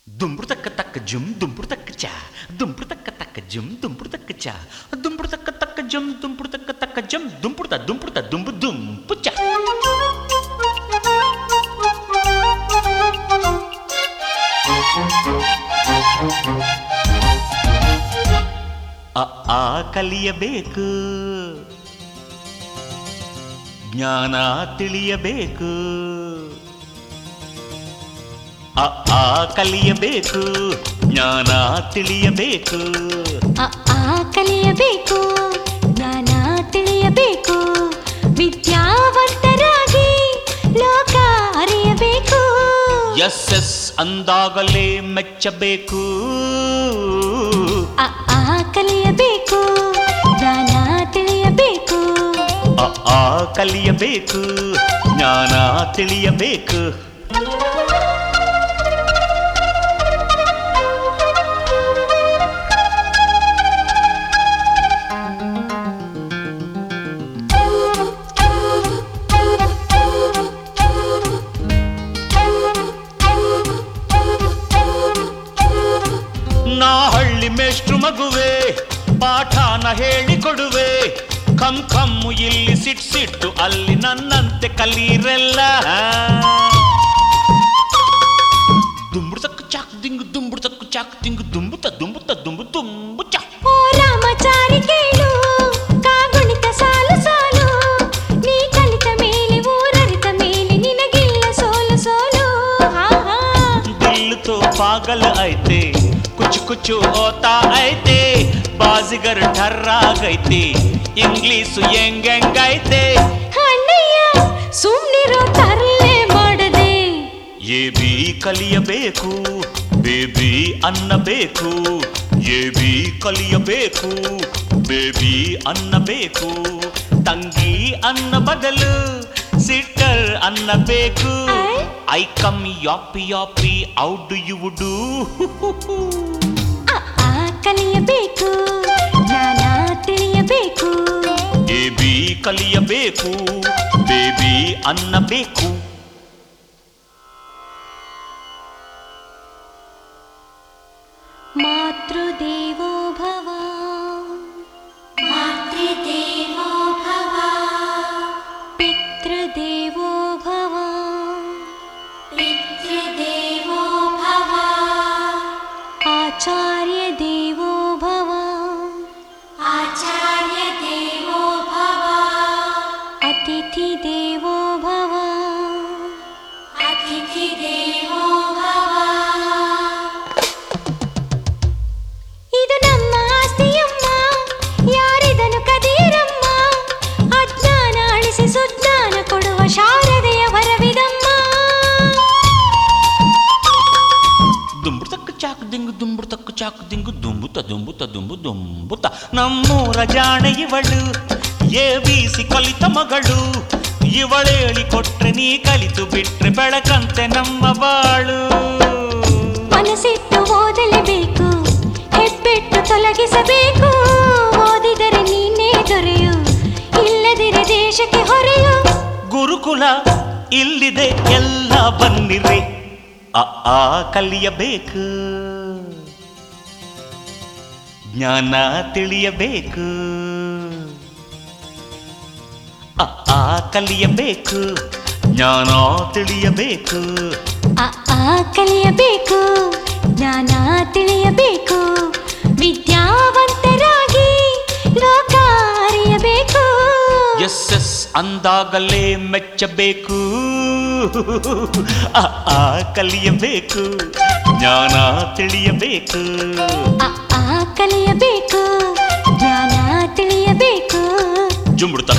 ದುಂಬುಡು ತಕ್ಕ ತಕ್ಕ ಜುಮ್ ದುಂಬುಡು ತಕ್ಕ ಚ ದುಂಬುಡು ತಕ್ಕ ತಕ್ಕ ಜುಮ್ ದುಂಬುಡು ತಕ್ಕ ಚ ದುಂಬುಡು ತಕ್ಕ ತಕ್ಕ ಜುಮ್ ದುಂಬುಡು ತಕ್ಕ ತಕ್ಕ ಜಮ್ ದುಂಬುಡ್ತ ದುಂಬುಡ್ತ ದುಂಬು ದುಂಪು ಚ ಅ ಆ ಕಲಿಯಬೇಕು ಜ್ಞಾನ ತಿಳಿಯಬೇಕು ಅ ಆ ಕಲಿಯಬೇಕು ಜ್ಞಾನ ತಿಳಿಯಬೇಕು ಅ ಆ ಕಲಿಯಬೇಕು ಜ್ಞಾನ ತಿಳಿಯಬೇಕು ವಿದ್ಯಾವಂತರಾಗಿ ಲೋಕ ಅರಿಯಬೇಕು ಎಸ್ ಎಸ್ ಅಂದಾಗಲೇ ಮೆಚ್ಚಬೇಕು ಅ ಆ ಕಲಿಯಬೇಕು ಜ್ಞಾನ ತಿಳಿಯಬೇಕು ಅ ಆ ಕಲಿಯಬೇಕು ಜ್ಞಾನ ತಿಳಿಯಬೇಕು ನಾ ಹಳ್ಳಿ ಮೇಷ್ಟ್ರು ಮಗುವೆ ಪಾಠನ ಹೇಳಿಕೊಡುವೆ ಕಮ್ ಕಮ್ಮು ಇಲ್ಲಿ ಸಿಟ್ ಸಿಟ್ಟು ಅಲ್ಲಿ ನನ್ನಂತೆ ಕಲೀರೆಲ್ಲ ದುಂಬುಡು ತಕ್ಕು ಚಾಕ್ ದಿಂಗು ದುಂಬುಡು ತಕ್ಕು ಚಾಕ್ ದಿಂಗು ದುಂಬುತ ದುಂಬುತ ದುಂಬು ತುಂಬು ಚಾ ಓ ರಾಮಚಾರಿ ಕೇಳು ಕಾಗುಣಿತ ಸಾಲು ಸಾಲು ನೀ ಕಲಿತ ಮೇಲೆ ಊರರಿತ ಮೇಲೆ ನಿನಗಿಲ್ಲ ಸೋಲು ಸೋಲು ಹಾ ಹಾ दिल तो पागल ऐते कुछ कुछ होता ऐते बाजीगर ठर्रा गैते ಇಂಗ್ಲೀಷ್ ಹೆಂಗ್ ಹೆಂಗೈತೆ ಅಣ್ಣಯ್ಯ ಸುಮ್ನಿರೋ ತರಲೆ ಮಾಡದೆ ಎ ಬಿ ಕಲಿಯಬೇಕು ಬೇಬಿ ಅನ್ನಬೇಕು ಎ ಬಿ ಕಲಿಯಬೇಕು ಬೇಬಿ ಅನ್ನಬೇಕು ತಂಗಿ ಅನ್ನ ಬದಲು ಸಿಟ್ಟರ್ ಅನ್ನಬೇಕು I come happy happy out you do ಅ ಆ ಕಲಿಯಬೇಕು ಜ್ಞಾನ ತಿಳಿಯಬೇಕು ಎ ಬಿ ಕಲಿಯಬೇಕು ಬೇಬಿ ಅನ್ನಬೇಕು ಮಾತೃದೇವೋ ಭವ मातृदेवो भव ಪಿತೃದೇವೋ ಭವ पितृदेवो भव ಆಚಾರ್ಯ ದೇವೋ ಭವ आचार्यदेवो भव ಅತಿಥಿ ದೇವೋ ಭವ अतिथिदेवो भव ಇದು ನಮ್ಮ ಆಸ್ತಿಯಮ್ಮ ಯಾರಿದನು ಕದೀರಮ್ಮ ಅಜ್ಞಾನ ಅಳಿಸಿ ಸುಜ್ಞಾನ ಕೊಡುವ ಶಾರದೆಯ ವರವಿದಮ್ಮ ದುಂಬುಡು ತಕ್ಕ ಚಾಕ್ ದಿಂಗು ದುಂಬುಡು ತಕ್ಕ ಚಾಕ್ ದಿಂಗು ದುಂಬುತ ದುಂಬುತ ದುಂಬು ದುಂಬುತ ನಮ್ಮೂರ ಜಾಣೆ ಇವಳು ಎ ಬೀಸಿ ಕಲಿತ ಮಗಳು ಇವಳೇಳಿ ಕೊಟ್ರೆ ನೀ ಕಲಿತು ಬಿಟ್ರೆ ಬೆಳಕಂತೆ ನಮ್ಮ ಬಾಳು ಮನಸ್ಸಿಟ್ಟು ಓದಲೇಬೇಕು ಹೆಬ್ಬೆಟ್ಟು ತೊಲಗಿಸಬೇಕು ಓದಿದರೆ ನೀನೇ ದೊರೆಯು ಇಲ್ಲದಿರೆ ದೇಶಕ್ಕೆ ಹೊರೆಯು ಗುರುಕುಲ ಇಲ್ಲಿದೆ ಎಲ್ಲ ಬನ್ನಿರಿ ಅ ಆ ಕಲಿಯಬೇಕು ಜ್ಞಾನ ತಿಳಿಯಬೇಕು ಅ ಆ ಕಲಿಯಬೇಕು ಜ್ಞಾನ ತಿಳಿಯಬೇಕು ಅ ಆ ಕಲಿಯಬೇಕು ಜ್ಞಾನ ತಿಳಿಯಬೇಕು ವಿದ್ಯಾವಂತರಾಗಿ ಲೋಕ ಅರಿಯಬೇಕು ಎಸ್ ಎಸ್ ಅಂದಾಗಲೇ ಮೆಚ್ಚಬೇಕು ಅ ಆ ಕಲಿಯಬೇಕು ಜ್ಞಾನ ತಿಳಿಯಬೇಕು ಅ ಆ ಕಲಿಯಬೇಕು ಜ್ಞಾನ ತಿಳಿಯಬೇಕು ಜುಂಬುಡ್ತ